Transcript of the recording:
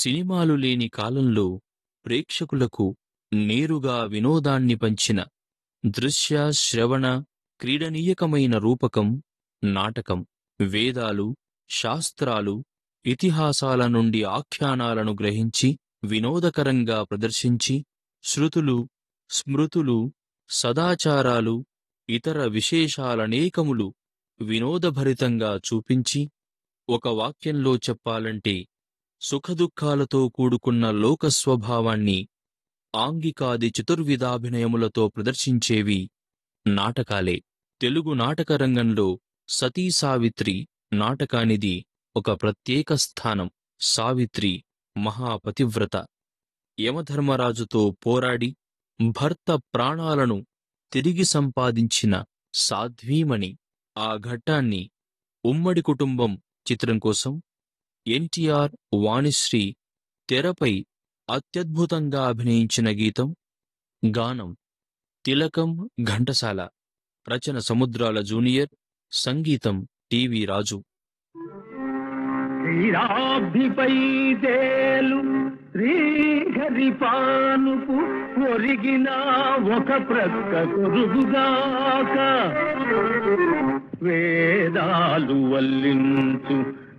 సినిమాలు లేని కాలంలో ప్రేక్షకులకు నేరుగా వినోదాన్ని పంచిన దృశ్య శ్రవణ క్రీడనీయకమైన రూపకం నాటకం వేదాలు శాస్త్రాలు ఇతిహాసాల నుండి ఆఖ్యానాలను గ్రహించి వినోదకరంగా ప్రదర్శించి శృతులు స్మృతులు సదాచారాలు ఇతర విశేషాలనేకములు వినోదభరితంగా చూపించి ఒక వాక్యంలో చెప్పాలంటే సుఖదుఖాలతో కూడుకున్న లోక స్వభావాన్ని ఆంగికాది చతుర్విధాభినయములతో ప్రదర్శించేవి నాటకాలే తెలుగు నాటక రంగంలో సతీ సావిత్రి నాటకానిది ఒక ప్రత్యేక స్థానం సావిత్రి మహాపతివ్రత యమధర్మరాజుతో పోరాడి భర్త ప్రాణాలను తిరిగి సంపాదించిన సాధ్వీమణి ఆ ఘట్టాన్ని ఉమ్మడి కుటుంబం చిత్రం కోసం ఎన్టీఆర్ వాణిశ్రీ తెరపై అత్యద్భుతంగా అభినయించిన గీతం గానం తిలకం ఘంటసాల రచన సముద్రాల జూనియర్ సంగీతం టివి రాజు శ్రీరాభిపై తేలు శ్రీహరిపానుపు ఒరిగిన ఒక ప్రక్క కొరుగుగాక వేదాలు వల్లించు